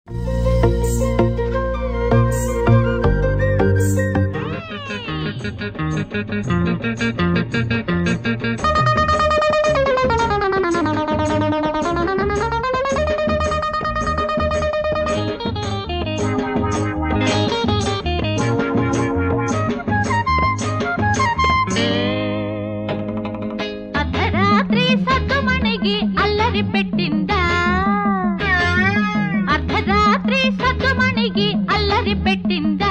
అర్ధరాత్రి సద్దుమణిగి అల్లరి పెట్టిందా అర్ధరాత్రి సద్దుమణిగి అల్లరి పెట్టిందా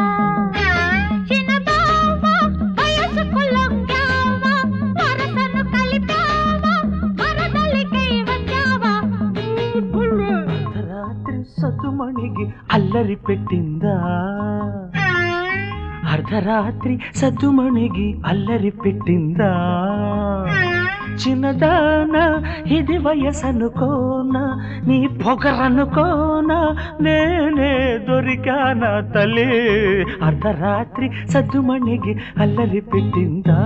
చిన్నబావ వయసుకు లొంగావా, వరసను కలిపావా, వరదలికై వచ్చావా. అర్ధరాత్రి సద్దుమణిగి అల్లరి పెట్టిందా అర్ధరాత్రి సద్దుమణిగి అల్లరి పెట్టిందా చిన్నదానా ఇది వయసనుకోనా నీ పొగరనుకోనా నేనే దొరికానా తల్లి అర్ధరాత్రి సద్దుమణిగి అల్లరి పెట్టిందా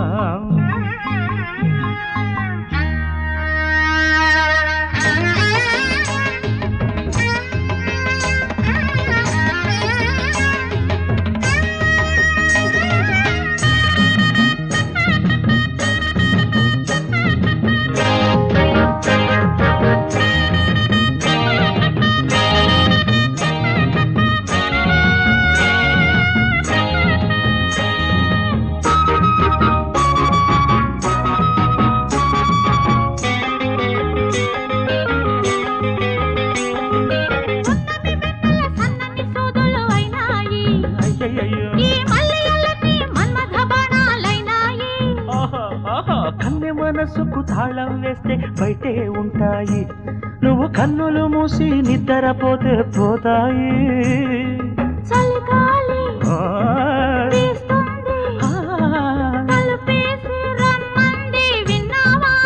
సన్నని సూదులు అయినాయి అయ్యయ్యో ఈ మల్లెలన్నీ మన్మథ బాణాలైనాయి ఆహా, ఆహా, కన్నె మనసుకు తాళం వేస్తే బయటే ఉంటాయి నువ్వు కన్నులు మూసి నిద్రపోతే పోతాయి చలిగాలి ఆ, వీస్తుంది ఆ, తలుపేసి రమ్మంది విన్నావా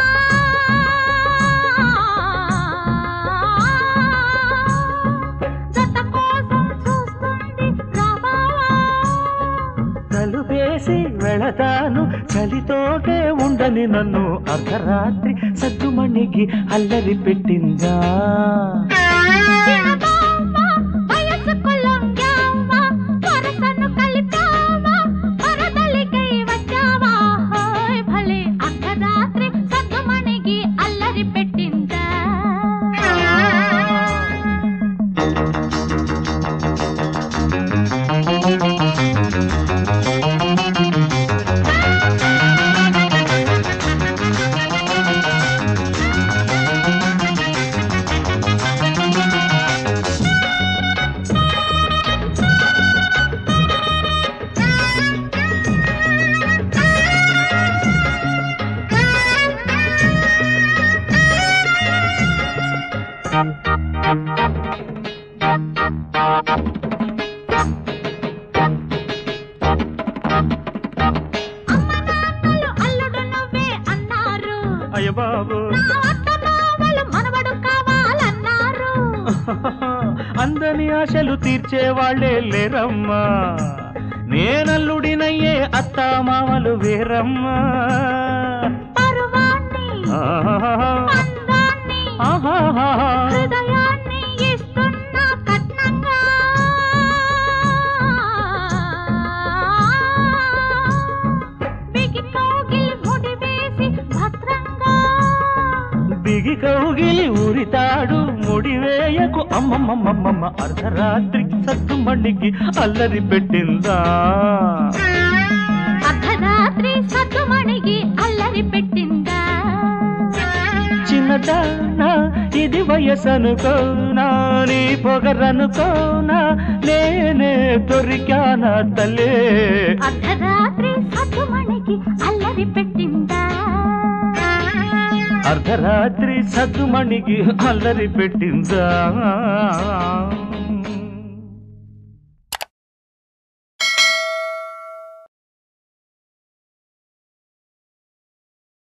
జత కోసం చూస్తుంది రాబావా తలుపేసి వెళతాను చలితోటే ఉండని నన్ను అర్ధరాత్రి సద్దుమణిగి అల్లరి పెట్టిందా చిన్నబావ వయసుకు లొంగావా, వరసను కలిపావా, వరదలికై వచ్చావా. హాయ్ భలే అర్ధరాత్రి సద్దుమణిగి అల్లరి పెట్టిందా అమ్మనాన్నలు అల్లుడు నువ్వే అన్నారు అయ్య బాబు నా అత్త మామలు మనవడు కావాలన్నారు అందని ఆశలు తీర్చే వాళ్ళే లేరమ్మా నేనల్లుడినయ్యే అత్త మామలు వేరమ్మా పరువాన్ని ఆహాహా. అందాన్ని ఆహాహా. హృదయాన్ని ఇస్తున్నా కట్నంగా బిగి కోగిలి ముడి వేసి భద్రంగా బిగి కౌగిలి ఊరితాడు ముడివేయకు అమ్మమ్మమ్మమ్మ అర్ధరాత్రి సత్తుమణికి అల్లరి పెట్టిందా అర్ధరాత్రి సద్దుమణిగి అల్లరి పెట్టిందా చిన్నదానా ఇది వయసనుకోనా నీ పొగరనుకోనా నేనే దొరికానా తల్లే అర్ధరాత్రి సద్దుమణిగి అల్లరి పెట్టిందా అర్ధరాత్రి సద్దుమణికి అల్లరి పెట్టిందా